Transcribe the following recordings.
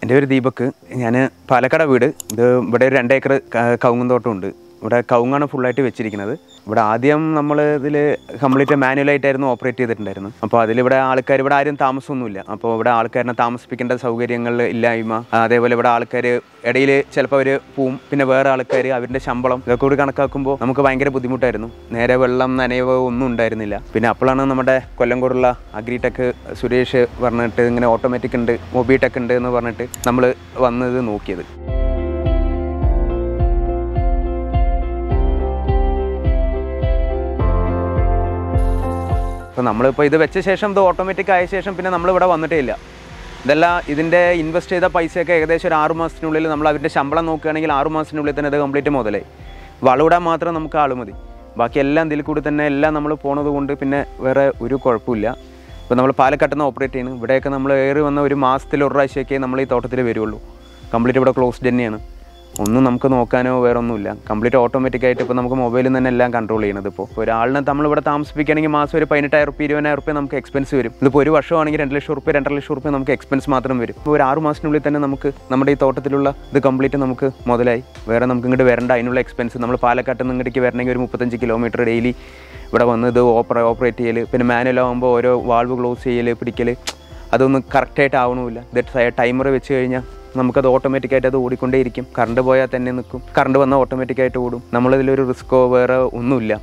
എൻ്റെ പേര് ദീപക് ഞാൻ പാലക്കാട് വീട് ഇത് ഇവിടെ ഒരു രണ്ട് ഏക്കർ കവുങ്ങും തോട്ടമുണ്ട് ഇവിടെ കവുങ്ങാണ് ഫുള്ളായിട്ട് വെച്ചിരിക്കുന്നത് ഇവിടെ ആദ്യം നമ്മൾ ഇതിൽ കംപ്ലീറ്റ് മാനുവലായിട്ടായിരുന്നു ഓപ്പറേറ്റ് ചെയ്തിട്ടുണ്ടായിരുന്നു അപ്പോൾ അതിലിവിടെ ആൾക്കാർ ഇവിടെ ആരും താമസമൊന്നുമില്ല അപ്പോൾ ഇവിടെ ആൾക്കാരിനെ താമസിപ്പിക്കേണ്ട സൗകര്യങ്ങൾ ഇല്ലായ്മ അതേപോലെ ഇവിടെ ആൾക്കാർ ഇടയിൽ ചിലപ്പോൾ അവർ പോവും പിന്നെ വേറെ ആൾക്കാർ അവരുടെ ശമ്പളം ഇതൊക്കെ കൂടി കണക്കാക്കുമ്പോൾ നമുക്ക് ഭയങ്കര ബുദ്ധിമുട്ടായിരുന്നു നേരെ വെള്ളം നനയോ ഒന്നും ഉണ്ടായിരുന്നില്ല പിന്നെ അപ്പോഴാണ് നമ്മുടെ കൊല്ലംകോടുള്ള അഗ്രിടെക് സുരേഷ് പറഞ്ഞിട്ട് ഇങ്ങനെ ഓട്ടോമാറ്റിക് ഉണ്ട് മൊബിടെക് ഉണ്ട് എന്ന് പറഞ്ഞിട്ട് നമ്മൾ വന്നത് നോക്കിയത് അപ്പോൾ നമ്മളിപ്പോൾ ഇത് വെച്ച ശേഷം ഇത് ഓട്ടോമാറ്റിക് ആയ ശേഷം പിന്നെ നമ്മൾ ഇവിടെ വന്നിട്ടേ ഇല്ല ഇതെല്ലാം ഇതിൻ്റെ ഇൻവെസ്റ്റ് ചെയ്ത പൈസയൊക്കെ ഏകദേശം ഒരു ആറ് മാസത്തിനുള്ളിൽ നമ്മൾ അവരുടെ ശമ്പളം നോക്കുകയാണെങ്കിൽ ആറ് മാസത്തിനുള്ളിൽ തന്നെ ഇത് കംപ്ലീറ്റ് മുതലായി വളവിടാൻ മാത്രം നമുക്ക് ആൾ മതി ബാക്കി എല്ലാം ഇതിൽ കൂടി തന്നെ എല്ലാം നമ്മൾ പോണത് കൊണ്ട് പിന്നെ വേറെ ഒരു കുഴപ്പമില്ല ഇപ്പോൾ നമ്മൾ പാലക്കാട്ടിൽ നിന്ന് ഓപ്പറേറ്റ് ചെയ്യുന്നു ഇവിടെയൊക്കെ നമ്മൾ ഏറി വന്ന ഒരു മാസത്തിൽ ഒരു പ്രാവശ്യമൊക്കെ നമ്മൾ ഈ തോട്ടത്തിൽ വരുള്ളൂ കംപ്ലീറ്റ് ഇവിടെ ക്ലോസ്ഡ് തന്നെയാണ് ഒന്നും നമുക്ക് നോക്കാനോ വേറെ ഒന്നുമില്ല കംപ്ലീറ്റ് ഓട്ടോമാറ്റിക് ആയിട്ട് ഇപ്പോൾ നമുക്ക് മൊബൈലിൽ തന്നെ എല്ലാം കൺട്രോൾ ചെയ്യണത് ഇപ്പോൾ ഒരാളിനെ നമ്മൾ ഇവിടെ താമസിപ്പിക്കുകയാണെങ്കിൽ മാസം ഒരു പതിനെട്ടായിരം റുപ്യ ഇരുപതിനായിരം റുപ്യ നമുക്ക് എക്സ്പെൻസ് വരും ഇതിപ്പോൾ ഒരു വർഷമാണെങ്കിൽ രണ്ട് ലക്ഷം റുപ്യ രണ്ടര ലക്ഷം റുപ്യ നമുക്ക് എക്സ്പെൻസ് മാത്രം വരും ഇപ്പോൾ ഒരു ആറ് മാസത്തിനുള്ളിൽ തന്നെ നമുക്ക് നമ്മുടെ ഈ തോട്ടത്തിലുള്ള ഇത് കംപ്ലീറ്റ് നമുക്ക് മുതലായി വേറെ നമുക്ക് ഇങ്ങോട്ട് വരേണ്ട അതിനുള്ള എക്സ്പെൻസ് നമ്മൾ പാലക്കാട്ട് നിന്ന് ഇങ്ങോട്ടേക്ക് വരണമെങ്കിൽ ഒരു മുപ്പത്തഞ്ച് കിലോമീറ്റർ ഡെയിലി ഇവിടെ വന്ന് ഇത് ഓപ്പറ ഓപ്പറേറ്റ് ചെയ്യൽ പിന്നെ മാനുവൽ ആകുമ്പോൾ ഓരോ വാൾവ് ക്ലോസ് ചെയ്യൽ പിടിക്കൽ അതൊന്നും കറക്റ്റായിട്ട് ആവണമില്ല ഇത് ടൈമർ വെച്ച് കഴിഞ്ഞാൽ നമുക്കത് ഓട്ടോമാറ്റിക്കായിട്ട് അത് ഓടിക്കൊണ്ടേയിരിക്കും കറണ്ട് പോയാൽ തന്നെ നിൽക്കും കറണ്ട് വന്നാൽ ഓട്ടോമാറ്റിക്കായിട്ട് ഓടും നമ്മളിതിലൊരു റിസ്ക്കോ വേറെ ഒന്നുമില്ല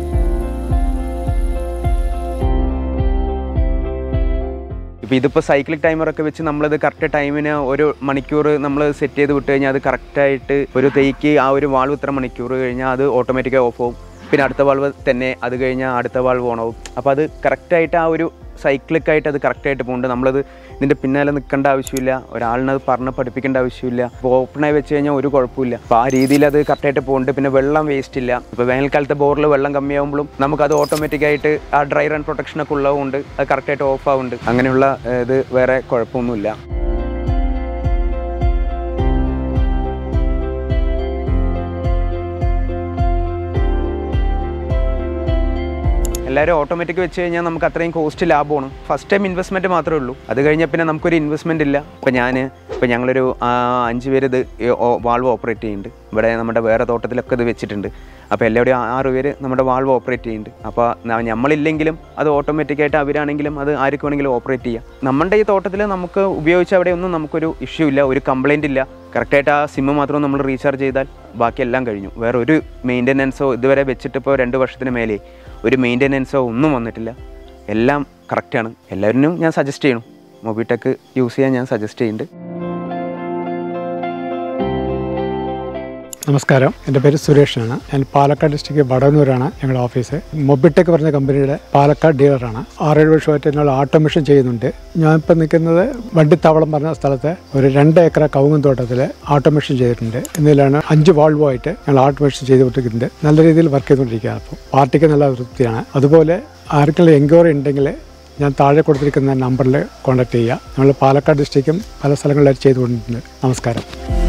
ഇപ്പോൾ ഇതിപ്പോൾ സൈക്ലിക് ടൈമറൊക്കെ വെച്ച് നമ്മളിത് കറക്റ്റ് ടൈമിന് ഒരു മണിക്കൂർ നമ്മൾ സെറ്റ് ചെയ്ത് വിട്ട് കഴിഞ്ഞാൽ അത് കറക്റ്റായിട്ട് ഒരു തേക്ക് ആ ഒരു വാൾവ് ഇത്ര മണിക്കൂർ കഴിഞ്ഞാൽ അത് ഓട്ടോമാറ്റിക്കായി ഓഫ് ആവും പിന്നെ അടുത്ത വാൾവ് തന്നെ അത് കഴിഞ്ഞാൽ അടുത്ത വാൾവ് ഓൺ ആവും അപ്പോൾ അത് കറക്റ്റായിട്ട് ആ ഒരു സൈക്ലിക്കായിട്ട് അത് കറക്റ്റായിട്ട് പോകുന്നുണ്ട് നമ്മളത് ഇതിൻ്റെ പിന്നാലെ നിൽക്കേണ്ട ആവശ്യമില്ല ഒരാളിനത് പറഞ്ഞ് പഠിപ്പിക്കേണ്ട ആവശ്യമില്ല ഇപ്പോൾ ഓപ്പണായി വെച്ച് കഴിഞ്ഞാൽ ഒരു കുഴപ്പമില്ല അപ്പോൾ ആ രീതിയിൽ അത് കറക്റ്റായിട്ട് പോകുന്നുണ്ട് പിന്നെ വെള്ളം വേസ്റ്റ് ഇല്ല ഇപ്പോൾ വേനൽക്കാലത്തെ ബോറിൽ വെള്ളം കമ്മിയാകുമ്പോഴും നമുക്കത് ഓട്ടോമാറ്റിക്കായിട്ട് ആ ഡ്രൈ റൺ പ്രൊട്ടക്ഷനൊക്കെ ഉള്ളതുകൊണ്ട് അത് കറക്റ്റായിട്ട് ഓഫ് ആവുന്നുണ്ട് അങ്ങനെയുള്ള ഏഹ്, ഇത് വേറെ കുഴപ്പമൊന്നുമില്ല എല്ലാവരും ഓട്ടോമാറ്റിക് വെച്ച് കഴിഞ്ഞാൽ നമുക്ക് അത്രയും കോസ്റ്റ് ലാഭമാണ് ഫസ്റ്റ് ടൈം ഇൻവെസ്റ്റ്മെൻറ്റ് മാത്രമേ ഉള്ളൂ അത് കഴിഞ്ഞാൽ പിന്നെ നമുക്കൊരു ഇൻവെസ്റ്റ്മെൻറ്റ് ഇല്ല ഇപ്പോൾ ഞാൻ ഇപ്പോൾ ഞങ്ങളൊരു ആ, അഞ്ച് പേര് ഇത് വാൾവ് ഓപ്പറേറ്റ് ചെയ്യുന്നുണ്ട് ഇവിടെ നമ്മുടെ വേറെ തോട്ടത്തിലൊക്കെ ഇത് വെച്ചിട്ടുണ്ട് അപ്പോൾ എല്ലാവരും ആറ് പേര് നമ്മുടെ വാൾവ് ഓപ്പറേറ്റ് ചെയ്യുന്നുണ്ട് അപ്പോൾ ന- നമ്മളില്ലെങ്കിലും അത് ഓട്ടോമാറ്റിക്കായിട്ട് അവരാണെങ്കിലും അത് ആർക്ക് വേണമെങ്കിലും ഓപ്പറേറ്റ് ചെയ്യാം നമ്മുടെ ഈ തോട്ടത്തിൽ നമുക്ക് ഉപയോഗിച്ച അവിടെ ഒന്നും നമുക്കൊരു ഇഷ്യൂ ഇല്ല ഒരു കംപ്ലൈൻറ്റ് ഇല്ല കറക്റ്റായിട്ട് ആ സിമ്മ് മാത്രം നമ്മൾ റീചാർജ് ചെയ്താൽ ബാക്കിയെല്ലാം കഴിഞ്ഞു വേറെ ഒരു മെയിൻ്റനൻസോ ഇതുവരെ വെച്ചിട്ട് ഇപ്പോൾ രണ്ട് വർഷത്തിന് മേലെ ഒരു മെയിൻ്റനൻസോ ഒന്നും വന്നിട്ടില്ല എല്ലാം കറക്റ്റാണ് എല്ലാവരിനും ഞാൻ സജസ്റ്റ് ചെയ്യണം മൊബിടെക് യൂസ് ചെയ്യാൻ ഞാൻ സജസ്റ്റ് ചെയ്യുന്നുണ്ട് നമസ്കാരം എൻ്റെ പേര് സുരേഷാണ് ഞാൻ പാലക്കാട് ഡിസ്ട്രിക്ട് വടവന്നൂരാണ് ഞങ്ങളുടെ ഓഫീസ് മൊബിടെക് പറഞ്ഞ കമ്പനിയുടെ പാലക്കാട് ഡീലറാണ് ആറേഴ് വർഷമായിട്ട് ഞങ്ങൾ ഓട്ടോമേഷൻ ചെയ്യുന്നുണ്ട് ഞാനിപ്പോൾ നിൽക്കുന്നത് വണ്ടിത്താവളം പറഞ്ഞ സ്ഥലത്ത് ഒരു രണ്ട് ഏക്കർ കവുങ്ങും തോട്ടത്തിൽ ഓട്ടോമേഷൻ ചെയ്തിട്ടുണ്ട് എന്നതിലാണ് അഞ്ച് വാൾവുമായിട്ട് ഞങ്ങൾ ഓട്ടോമേഷൻ ചെയ്തുകൊണ്ടിരിക്കുന്നുണ്ട് നല്ല രീതിയിൽ വർക്ക് ചെയ്തുകൊണ്ടിരിക്കുകയാണ് അപ്പോൾ പാർട്ടിക്ക് നല്ല തൃപ്തിയാണ് അതുപോലെ ആർക്കെങ്കിലും എൻക്വയറി ഉണ്ടെങ്കിൽ ഞാൻ താഴെ കൊടുത്തിരിക്കുന്ന നമ്പറിൽ കോൺടാക്ട് ചെയ്യുക നമ്മൾ പാലക്കാട് ഡിസ്ട്രിക്റ്റും പല സ്ഥലങ്ങളിലായിട്ട് ചെയ്തുകൊണ്ടിട്ടുണ്ട് നമസ്കാരം